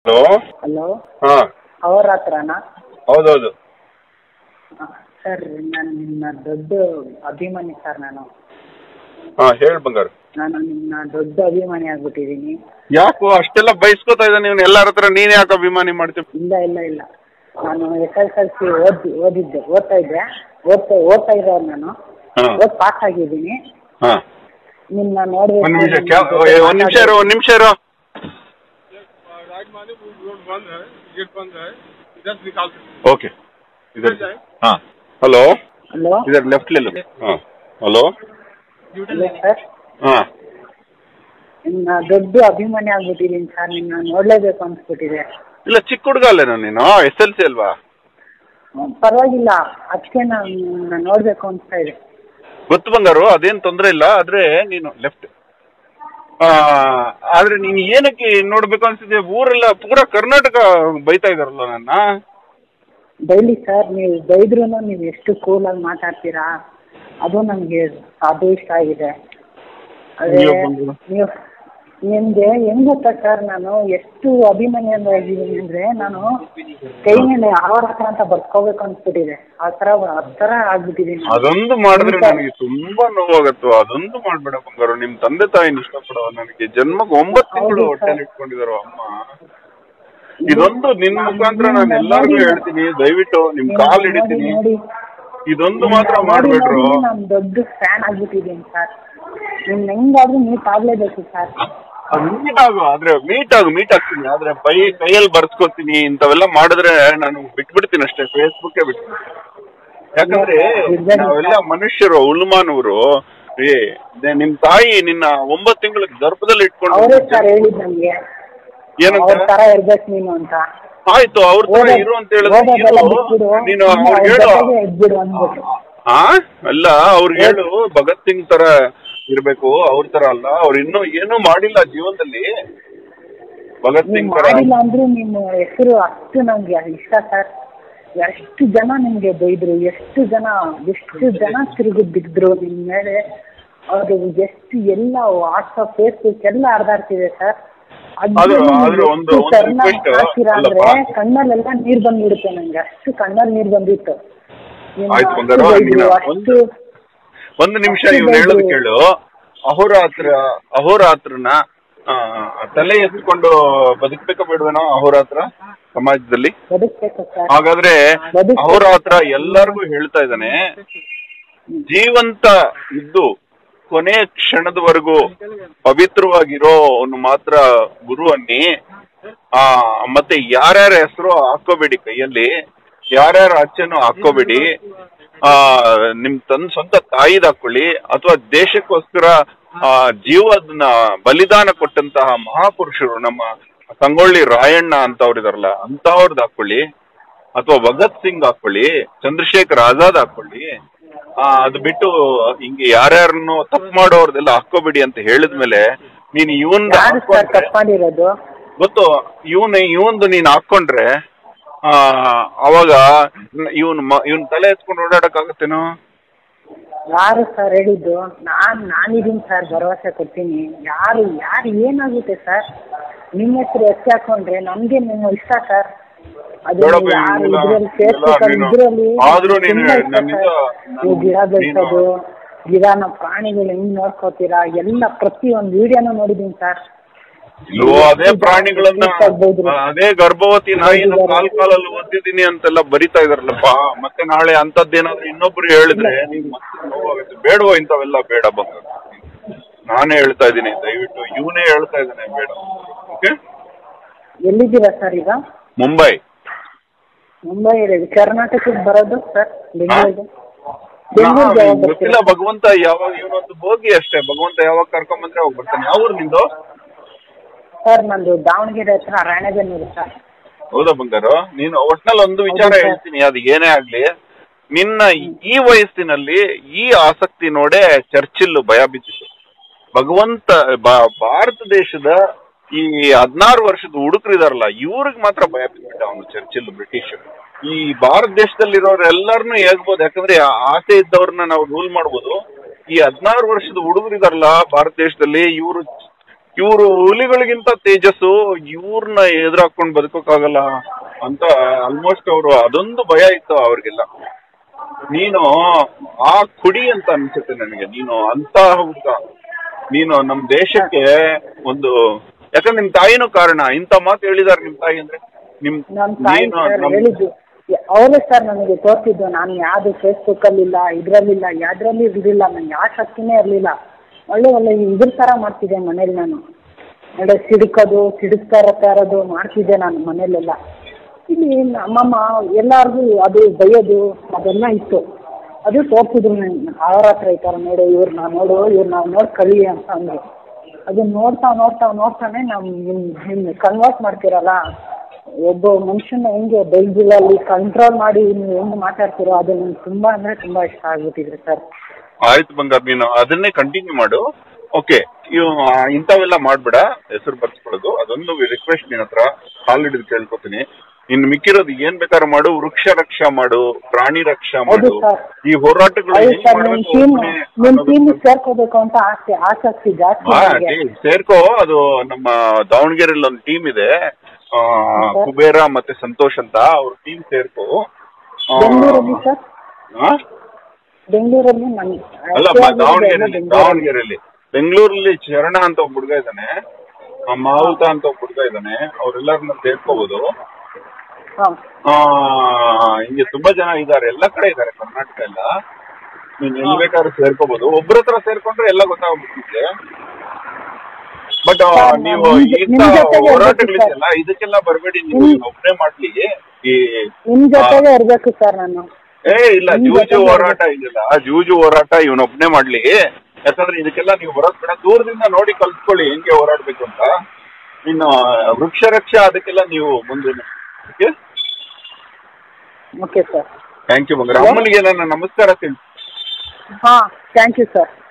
Hello hello ಹಾ ಅವ್ರ ಹತ್ರನಾ ಹೌದೌದು ಸರ್ ನಾನು ನಿಮ್ಮ ದೊಡ್ಡ ಅಭಿಮಾನಿ ಸರ್ ನಾನು ಹಾ ಹೇಳಿ ಬಂಗಾರ ನಾನು ನಿಮ್ಮ ದೊಡ್ಡ ಅಭಿಮಾನಿ ಆಗ್ಬಿಟ್ಟಿದ್ದೀನಿ ಯಾಕೋ ಅಷ್ಟೆಲ್ಲ ಬಯಸ್ಕೋತಾ ಇದ್ದ ನೀವು ಎಲ್ಲಾರ ಹತ್ರ ನೀನ್ ಯಾಕೆ ಅಭಿಮಾನಿ ಮಾಡ್ತೀವಿ ಇಲ್ಲ ಇಲ್ಲ ಇಲ್ಲ ನಾನು ಎಸ್ ಎಸ್ ಎಲ್ ಸಿ ಓದಿ ಓದಿದ್ದೆ ಓದ್ತಾ ಇದ್ದೆ ಓದ್ತಾ ಓದ್ತಾ ಇರೋರು ನಾನು ಹಾ ಓದ್ ಪಾಸ್ ಆಗಿದ್ದೀನಿ ಹಾ ನಿನ್ನ ನೋಡ್ಬೇಕು ಒಂದ್ ನಿಮಿಷ ನಿನ್ನ ಕ್ಯಾ- ಏ, ಒಂದ್ ನಿಮಿಷ ಇರು ಒಂದ್ ನಿಮಿಷ ಇರು राजमानी रोड बंद है गेट बंद है इधर से निकाल सकते ಓಕೆ ಇದರ್ ಹಾ ಹಲೋ ಹಲೋ ಇದರ್ ಲೆಫ್ಟ್ ಲೆಲ್ಲ ಹಾ ಹಲೋ ಹಲೋ ಸರ್ ಹಾ ನಿನ್ನ ದೊಡ್ಡ ಅಭಿಮಾನಿ ಆಗ್ಬಿಟ್ಟಿದ್ದೀನಿ ಸರ್ ನಿನ್ನ ನೋಡ್ಲೇಬೇಕು ಅನ್ಸ್ಬಿಟ್ಟಿದೆ ಇಲ್ಲ ಚಿಕ್ಕ ಹುಡುಗ ಅಲ್ಲೇನೋ ನೀನು ಎಸ್ ಎಲ್ ಸಿ ಅಲ್ವಾ ಹ್ಮ್, ಪರವಾಗಿಲ್ಲ ಅದಕ್ಕೆ ನಾನು ನಿನ್ನ ನೋಡ್ಬೇಕು ಅನ್ಸ್ತಾ ಇದೆ ಗೊತ್ತು ಬಂಗಾರು ಅದೇನ್ ತೊಂದ್ರೆ ಇಲ್ಲ ಆದ್ರೆ ನೀನು ಲೆಫ್ಟ್ ಆದ್ರೆ ನೀನ್ ಏನಕ್ಕೆ ನೋಡ್ಬೇಕು ಅನ್ಸಿದೆ ಊರೆಲ್ಲ ಪೂರಾ ಕರ್ನಾಟಕ ಬೈತಾ ಇದಾರಲ್ಲ ನನ್ನ ಡೈಲಿ ಸರ್ ನೀವು ಬೈದ್ರೂ ನೀವು ಎಷ್ಟು ಕೂಲಾಗಿ ಮಾತಾಡ್ತೀರಾ ಅದು ನನಗೆ ಅದು ಇಷ್ಟ ಆಗಿದೆ ಅದೇ ಅಯ್ಯೋ ಬಂದು. ನೀವು ನಿಮ್ಗೆ ಹೆಂಗ್ ಗೊತ್ತಾ ಸರ್ ನಾನು ಎಷ್ಟು ಅಭಿಮಾನಿಯಾಗಿದ್ದೀನಿ ಅಂದ್ರೆ ನಾನು ಕೈ ಮೇಲೆ ಆವರ ಹತ್ರ ಅಂತ ಬರ್ಕೋಬೇಕು ಅನ್ಸ್ಬಿಟ್ಟಿದೆ ಆ ತರ ಆ ತರ ಆಗ್ಬಿಟ್ಟಿದ್ದೀನಿ ಅದೊಂದು ಮಾಡಿದ್ರೆ ನನಗೆ ತುಂಬಾ ನೋವಾಗತ್ತು ಅದೊಂದು ಮಾಡ್ಬೇಡ ಬಂಗಾರು ನಿಮ್ ತಂದೆ ತಾಯಿನ ಇಷ್ಟಪಡೋ ನನಗೆ ಜನ್ಮಕ್ಕೆ ಒಂಬತ್ತು ತಿಂಗಳು ಹೌದು ಸರ್. ಹೊಟ್ಟೆಲಿ ಇಟ್ಕೊಂಡಿದಾರೋ ಅಮ್ಮ ಇದೊಂದು ನಿನ್ ಮುಖಾಂತರ ನಾನು ಎಲ್ಲಾರ್ಗು ಹೇಳ್ತೀನಿ ದಯವಿಟ್ಟು ನಿಮ್ ಕಾಲ್ ಹಿಡಿತೀನಿ ನೋಡಿ ಇದೊಂದು ಮಾತ್ರ ಮಾಡ್ಬೇಡ್ರು ನಾನು ದೊಡ್ಡ ಫ್ಯಾನ್ ಆಗ್ಬಿಟ್ಟಿದ್ದೀನಿ ಸರ್ ನಿಮ್ ಹೆಂಗಾದ್ರೂ ಮೀಟ್ ಆಗ್ಲೇಬೇಕು ಸರ್ ಮೀಟ್ ಆಗು ಆದ್ರೆ ಮೀಟ್ ಆಗು ಮೀಟ್ ಆಗ್ತೀನಿ ಆದ್ರೆ ಬೈ ಕೈಯಲ್ಲಿ ಬರ್ಸ್ಕೊತೀನಿ ಇಂಥವೆಲ್ಲ ಮಾಡಿದ್ರೆ ನಾನು ಬಿಟ್ಬಿಡ್ತೀನಿ ಅಷ್ಟೇ ಫೇಸ್ಬುಕ್ ಬಿಟ್ಟು ಯಾಕಂದ್ರೆ ನಾವೆಲ್ಲ ಮನುಷ್ಯರು ಉಳ್ಮಾನವರು ಏ ನೆ- ನಿಮ್ ತಾಯಿ ನಿನ್ನ ಒಂಬತ್ತು ತಿಂಗಳ ಗರ್ಭದಲ್ಲಿ ಅವರೇ ಇಟ್ಕೊಂಡು ಸರ್ ಹೇಳಿದ್ ನಮ್ಗೆ ಏನಂತ ಅವ್ರ ತರ ಇರ್ಬೇಕು ನೀನು ಅಂತ ಆಯ್ತು ಅವ್ರ ತರ ಓದೋದ್- ಇರು ಅಂತ ಹೇಳಿದ್ರೆ ಓದೋದೆಲ್ಲ ಇರು. ಬಿಟ್ಬಿಡು, ನೀನು ಸುಮ್ನೆ ಅವ್ರಿಗೆ ಅವ್ರ ಹೇಳು ಜೊತೆಗೆ ಇದ್ಬಿಡು ಅಂದ್ಬಿಟ್ಟು ಆ ಅಲ್ಲ ಅವ್ರಿಗೆ ಹೇಳು ಭಗತ್ ಸಿಂಗ್ ತರ ಇರ್ಬೇಕು ಅವ್ರ ತರ ಅಲ್ಲ ಅವ್ರು ಇನ್ನೂ ಏನೂ ಮಾಡಿಲ್ಲ ಜೀವನದಲ್ಲಿ ಭಗತ್ ನೀವು ಸಿಂಗ್ ತರ ಮಾಡಿಲ್ಲ ಅಂದ್ರೂ ನಿಮ್ಮ ಹೆಸರು ಅಷ್ಟು ನಮ್ಗೆ ಇಷ್ಟ ಸರ್ ಎಷ್ಟು ಜನ ನಿಮ್ಗೆ ಬೈದ್ರು ಎಷ್ಟು ಜನ ಎಷ್ಟು ಜನ ತಿರುಗಿ ಬಿದ್ರು ನಿಮ್ ಮೇಲೆ ಅದು ಎಷ್ಟು ಎಲ್ಲ ವಾಟ್ಸಪ್ ಫೇಸ್ಬುಕ್ ಎಲ್ಲ ಹರಿದಾಡ್ತಿದೆ ಸರ್ ಅದು- ಆದ್ರೆ ಒಂದು- ಒಂದು request ಹಾಕಿರಾ ಅಂದ್ರೆ ಅಲ್ಲಪ್ಪ. ಕಣ್ಣಲ್ಲೆಲ್ಲ ನೀರ್ ಬಂದ್ಬಿಡುತ್ತೆ ನಂಗೆ ಅಷ್ಟು ಕಣ್ಣಲ್ಲಿ ನೀರ್ ಬಂದಿತ್ತು ನಿನ್ನ ಆಯ್ತು ಅಷ್ಟು ಬಂಗಾರ, ಬೈದ್ರು, ನೀನು ಅಷ್ಟು ಒಂದು ಒಂದು ನಿಮಿಷ ಅಷ್ಟು ಇವ್ನು ಹೇಳೋದು ಬೈದ್ರು. ಕೇಳು ಅಹೋರಾತ್ರ ಅಹೋರಾತ್ರನ ಆ, ತಲೆ ಎತ್ಕೊಂಡು ಬದುಕ್ಬೇಕಾ ಬೇಡವೇನೋ ಅಹೋರಾತ್ರ ಸಮಾಜದಲ್ಲಿ ಬದುಕ್ಬೇಕು ಸರ್ ಹಾಗಾದ್ರೆ ಬದುಕು- ಅಹೋರಾತ್ರ ಎಲ್ಲರಿಗೂ ಹೇಳ್ತಾ ಇದ್ದಾನೆ ಜೀವಂತ ಇದ್ದು ಕೊನೆ ಕ್ಷಣದವರೆಗೂ ಪವಿತ್ರವಾಗಿರೋ ಅವನು ಮಾತ್ರ ಗುರು ಅನ್ನಿ ಆ ಮತ್ತೆ ಯಾರ್ಯಾರ ಹೆಸರು ಹಾಕೋಬೇಡಿ ಕೈಯಲ್ಲಿ ಯಾರ್ಯಾರ ಅಚ್ಚನ್ನು ಹಾಕೋಬೇಡಿ ಆ ನಿಮ್ ತನ್ ಸ್ವಂತ ತಾಯಿದ್ ಹಾಕೊಳ್ಳಿ ಅಥವಾ ದೇಶಕ್ಕೋಸ್ಕರ ಆ ಜೀವನ ಬಲಿದಾನ ಕೊಟ್ಟಂತಹ ಮಹಾಪುರುಷರು ನಮ್ಮ ಸಂಗೊಳ್ಳಿ ರಾಯಣ್ಣ ಅಂತವ್ರಿದಾರಲ್ಲ ಅಂತವ್ರದ್ದು ಹಾಕೊಳ್ಳಿ ಅಥವಾ ಭಗತ್ ಸಿಂಗ್ ಹಾಕೊಳ್ಳಿ ಚಂದ್ರಶೇಖರ್ ಆಜಾದ್ ಹಾಕೊಳ್ಳಿ ಆ, ಅದು ಬಿಟ್ಟು ಹಿಂಗೆ ಯಾರ್ಯಾರನ್ನು ತಪ್ಪು ಮಾಡೋರ್ದೆಲ್ಲ ಹಾಕೋಬೇಡಿ ಅಂತ ಹೇಳಿದ್ಮೇಲೆ ನೀನು ಇವನ್ ಯಾರು ಸರ್ ತಪ್ಪು ಮಾಡಿರೋದು ಗೊತ್ತು ಇವನ್ ಇವಂದು ನೀನ್ ಹಾಕೊಂಡ್ರೆ ಆ ಅವಾಗ ಇವನ್ ಇವನ್ ತಲೆ ಎತ್ಕೊಂಡು ಓಡಾಡಕ್ ಆಗತ್ತೇನೋ ಯಾರು ಸರ್ ಹೇಳಿದ್ದು ನಾನ್ ನಾನಿದ್ದೀನಿ ಸರ್ ಭರವಸೆ ಕೊಡ್ತೀನಿ ಯಾರು ಯಾರು ಏನಾಗುತ್ತೆ ಸರ್ ನಿಮ್ಮ ಹೆಸರು ಎತ್ತಿ ಹಾಕೊಂಡ್ರೆ ನಮ್ಗೆ ನಿಮ್ಮ ಇಷ್ಟ ಸರ್ ಅದು ಬೇಡಪ್ಪ, ನೀವು ಯಾರು ಇಲ್ಲ, ಇದ್ರಲ್ಲಿ ಇಲ್ಲ, ಫೇಸ್ಬುಕ್ ಅಲ್ಲಿ ನೀನು- ಇದ್ರಲ್ಲಿ ಆದ್ರೂ ನೀನು ತುಂಬಾ ಇಷ್ಟ ನನ್ನಿಂದ ಸರ್. ನೀವು ಗಿಡ ನಾನು- ಬೆಳೆಸೋದು ಗಿಡನ ಪ್ರಾಣಿಗಳು ಹೆಂಗ್ ನೋಡ್ಕೋತೀರಾ ಎಲ್ಲ ಪ್ರತಿ ಒಂದು ವಿಡಿಯೋನ ನೋಡಿದೀನಿ ಸರ್ ಇಲ್ವೋ ಅದೇ ಪ್ರಾಣಿಗಳನ್ನ ಆಗ್ಬೋದು. ಅದೇ ಗರ್ಭವತಿ ನಾಯಿನ ಕಾಲ್ ಕಾಲಲ್ಲಿ ಓದಿದ್ದೀನಿ ಅಂತೆಲ್ಲ ಬರಿತಾ ಇದಾರಲ್ಲಪ್ಪ ಮತ್ತೆ ನಾಳೆ ಅಂತದ್ದೇನಾದ್ರೂ ಇನ್ನೊಬ್ರು ಹೇಳಿದ್ರೆ ನಿಂಗ್ ಮತ್ತೆ ನೋವಾಗುತ್ತೆ ಬೇಡವೋ ಇಂಥವೆಲ್ಲ ಬೇಡ ಬಂಗ ನಾನೇ ಹೇಳ್ತಾ ಇದ್ದೀನಿ ದಯವಿಟ್ಟು ಇವನೇ ಹೇಳ್ತಾ ಇದ್ದಾನೆ ಬೇಡ ಓಕೆ ಎಲ್ಲಿದ್ದೀರಾ ಸರ್ ಈಗ ಮುಂಬೈ ಮುಂಬೈ ಕರ್ನಾಟಕಕ್ಕೆ ಬರೋದು ಸರ್ ಬೆಂಗಳೂರಿಗೆ ನಾ- ಬೆಂಗಳೂರಿಗೆ ಯಾವಾಗ ಗೊತ್ತಿಲ್ಲ ಬರ್ತೀರಾ ಭಗವಂತ ಯಾವಾಗ ಇವನೊಂದು ಬೋಗಿ ಅಷ್ಟೇ ಭಗವಂತ ಯಾವಾಗ ಕರ್ಕೊಂಡ್ ಬಂದ್ರೆ ಅವಾಗ ಬರ್ತಾನೆ ಯಾವ ಊರು ನಿಂದು ಸರ್ ನಂದು ದಾವಣಗೆರೆ ಹತ್ರ ರಾಣೆಬೆನ್ನೂರು ಸರ್ ಹೌದಾ ಬಂಗಾರು ನೀನು ಒಟ್ನಲ್ಲಿ ಒಂದು ವಿಚಾರ ಹೌದು ಸರ್. ಹೇಳ್ತೀನಿ ಅದು ಏನೇ ಆಗ್ಲಿ ನಿನ್ನ ಈ ವಯಸ್ಸಿನಲ್ಲಿ ಈ ಆಸಕ್ತಿ ನೋಡೇ ಚರ್ಚಿಲ್ ಭಯ ಬಿದ್ದಿತ್ತು ಭಗವಂತ ಬಾ- ಭಾರತ ದೇಶದ ಈ ಹದಿನಾರು ವರ್ಷದ ಹುಡುಗರಿದಾರಲ್ಲ ಇವ್ರಿಗೆ ಮಾತ್ರ ಭಯ ಬಿದ್ಬಿಟ್ಟ ಅವನು ಚರ್ಚಿಲ್ ಬ್ರಿಟಿಷ್ ಈ ಭಾರತ ದೇಶದಲ್ಲಿರೋರು ಎಲ್ಲರನ್ನೂ ಹೇಳ್ಬೋದು ಯಾಕಂದ್ರೆ ಆ ಆಸೆ ಇದ್ದವ್ರನ್ನ ನಾವು ರೂಲ್ ಮಾಡ್ಬೋದು ಈ ಹದಿನಾರು ವರ್ಷದ ಹುಡುಗರಿದಾರಲ್ಲ ಭಾರತ ದೇಶದಲ್ಲಿ ಇವರು ಇವರು ಹುಲಿಗಳಿಗಿಂತ ತೇಜಸ್ಸು ಇವ್ರನ್ನ ಎದುರಾಕೊಂಡ್ ಬದುಕೋಕ್ಕಾಗಲ್ಲ ಅಂತ ಆಲ್ಮೋಸ್ಟ್ ಅವರು ಅದೊಂದು ಭಯ ಇತ್ತು ಅವ್ರಿಗೆಲ್ಲ ನೀನು ಆ ಕುಡಿ ಅಂತ ಅನ್ಸುತ್ತೆ ನನಗೆ ನೀನು ಅಂತ ಹುಡುಗ ನೀನು ನಮ್ ದೇಶಕ್ಕೆ ಒಂದು ಯಾಕಂದ್ರೆ ನಿಮ್ ತಾಯಿನೂ ಕಾರಣ ಇಂಥ ಮಾತು ಹೇಳಿದಾರೆ ನಿಮ್ ತಾಯಿ ಅಂದ್ರೆ ನಿಮ್ ನಮ್ ತಾಯಿ ನೀನು ಸರ್ ನಮ್ ಹೇಳಿದ್ದು ಅವರೇ ಸರ್ ನನಗೆ ತೋರ್ಸಿದ್ದು ನಾನು ಯಾವ್ದು ಫೇಸ್ಬುಕ್ ಅಲ್ಲಿಲ್ಲ ಇದ್ರಲ್ಲಿಲ್ಲ ಯಾವ್ದ್ರಲ್ಲಿ ಇರ್ಲಿಲ್ಲ ನಂಗೆ ಯಾವ ಶಕ್ತಿನೇ ಇರ್ಲಿಲ್ಲ ಒಳ್ಳೆ ಒಳ್ಳೆ ಇದ್ರ ತರ ಮಾಡ್ತಿದ್ದೆ ಮನೇಲಿ ನಾನು ಒಳ್ಳೆ ಸಿಡುಕೋದು ಸಿಡಿಸ್ತಾ ಇರತ್ತಾ ಇರೋದು ಮಾಡ್ತಿದ್ದೆ ನಾನು ಮನೇಲೆಲ್ಲ ಇಲ್ಲಿ ನಮ್ಮಮ್ಮ ಎಲ್ಲಾರ್ಗು ಅದು ಬೈಯೋದು ಅದೆಲ್ಲ ಇತ್ತು ಅದು ತೋರ್ಸಿದ್ರು ನಂಗೆ ಅವ್ರ ಹತ್ರ ಈ ಥರ ನೋಡು ಇವ್ರನ್ನ ನೋಡು ಇವ್ರನ್ನ ನೋಡಿ ಕಲಿ ಅಂತ ಅಂದ್ರು ಅದನ್ನ ನೋಡ್ತಾ ನೋಡ್ತಾ ನೋಡ್ತಾನೆ ನಮ್ ನಿಮ್ ನಿಮ್ ಕನ್ವರ್ಟ್ ಮಾಡ್ತೀರಲ್ಲ ಒಬ್ಬ ಮನುಷ್ಯನ ಹೆಂಗೆ ಬೆಳ್ದಿಲಲ್ಲಿ ಕಂಟ್ರೋಲ್ ಮಾಡಿ ನೀವು ಹೆಂಗ್ ಮಾತಾಡ್ತೀರೋ ಅದು ನಂಗೆ ತುಂಬಾ ಅಂದ್ರೆ ತುಂಬಾ ಇಷ್ಟ ಆಗ್ಬಿಟ್ಟಿದ್ರಿ ಸರ್ ಆಯ್ತು ಬಂಗಾರ ನೀನು ಅದನ್ನೇ ಕಂಟಿನ್ಯೂ ಮಾಡು ಓಕೆ ಇವ್ ಇಂಥವೆಲ್ಲ ಮಾಡ್ಬೇಡ ಹೆಸರು ಬರ್ಸ್ಕೊಳ್ಳೋದು ಅದೊಂದು ರಿಕ್ವೆಸ್ಟ್ ನಿನ್ನ ಹತ್ರ ಕಾಲ್ ಹಿಡಿದು ಕೇಳ್ಕೊತೀನಿ ಇನ್ನು ಮಿಕ್ಕಿರೋದು ಏನ್ ಬೇಕಾದ್ರೂ ಮಾಡು ವೃಕ್ಷ ರಕ್ಷಾ ಮಾಡು ಪ್ರಾಣಿ ರಕ್ಷಾ ಮಾಡು ಸರ್. ಈ ಹೋರಾಟಗಳು ಹೌದು ಹೆಂಗ್ ಸರ್ ನಿಮ್ ಮಾಡ್ಬೇಕು ಟೀಮ್ ಒಬ್ನೇ ನಿಮ್ ಟೀಮ್ ಅನ್ನೋದು- ಸೇರ್ಕೋಬೇಕು ಅಂತ ಆಸೆ ಆಸಕ್ತಿ ಜಾಸ್ತಿ ಹಾ, ನನಗೆ. ಟೀಮ್ ಸೇರ್ಕೋ ಅದು ನಮ್ಮ ದಾವಣಗೆರೆಯಲ್ಲಿ ಒಂದು ಟೀಮ್ ಇದೆ ಆ, ಸರ್. ಕುಬೇರ ಮತ್ತೆ ಸಂತೋಷ್ ಅಂತ ಅವ್ರ ಟೀಮ್ ಸೇರ್ಕೋ ಆ, ಬೆಂಗಳೂರಲ್ಲಿ ಸರ್ ಆ? ಬೆಂಗಳೂರಲ್ಲಿ ನನ್ ಅಲ್ಲಮ್ಮ ದಾವಣಗೆರೆಯಲ್ಲಿ ದಾವಣಗೆರೆಯಲ್ಲಿ ಬೆಂಗಳೂರಲ್ಲಿ ಚರಣ ಅಂತ ಒಬ್ಬ ಹುಡುಗ ಇದ್ದಾನೆ ಆ, ಮಾವುತ ಅಂತ ಒಬ್ಬ ಹುಡುಗ ಇದ್ದಾನೆ ಅವರೆಲ್ಲರನ್ನ ಸೇರ್ಕೋಬಹುದು ಹಾ ಆ ಹಿಂಗೆ ತುಂಬಾ ಜನ ಇದ್ದಾರೆ ಎಲ್ಲ ಕಡೆ ಇದ್ದಾರೆ ಕರ್ನಾಟಕ ಎಲ್ಲ ನೀನ್ ಎಲ್ಲಿ ಬೇಕಾದ್ರೂ ಸೇರ್ಕೋಬಹುದು ಒಬ್ರ ಹತ್ರ ಸೇರ್ಕೊಂಡ್ರೆ ಎಲ್ಲ ಗೊತ್ತಾಗ್ಬಿಡುತ್ತೆ ಬಟ್ ಸರ್, ನೀವು ನಿಮ್- ಇಂಥ ನಿಮ್ ಜೊತೆಗೆ ಹೋರಾಟಗಳಿದೆಯಲ್ಲ ಇದಕ್ಕೆಲ್ಲ ಬರ್ಬೇಡಿ ನೀವು ನಿಮ್- ಇವ್ನ ಒಬ್ನೇ ಮಾಡ್ಲಿ ಈ ನಿಮ್ ಜೊತೆಗೆ ಇರ್ಬೇಕು ಸರ್ ನಾನು ಏ ಇಲ್ಲ ನಿಮ್ ಜೂಜು ಜೊತೆಗೆ ಹೋರಾಟ ಇದೆಯಲ್ಲ ಜೂಜು ಹೋರಾಟ ಇವನೊಬ್ನೇ ಮಾಡ್ಲಿ ಯಾಕಂದ್ರೆ ಇದಕ್ಕೆಲ್ಲ ನೀವು ಬರೋದ್ ಬೇಡ ದೂರದಿಂದ ನೋಡಿ ಕಲ್ತ್ಕೊಳ್ಳಿ ಹೆಂಗೆ ಹೋರಾಡ್ಬೇಕು ಅಂತ ಇನ್ನು ವೃಕ್ಷ ರಕ್ಷಾ ಅದಕ್ಕೆಲ್ಲ ನೀವು ಮುಂದೆ okay okay sir thank you ಬಂಗಾರ ಅಮ್ಮನಿಗೆ ನನ್ನ ನಮಸ್ಕಾರ ತಿಳಿ ಹಾ ಥ್ಯಾಂಕ್ ಯು ಸರ್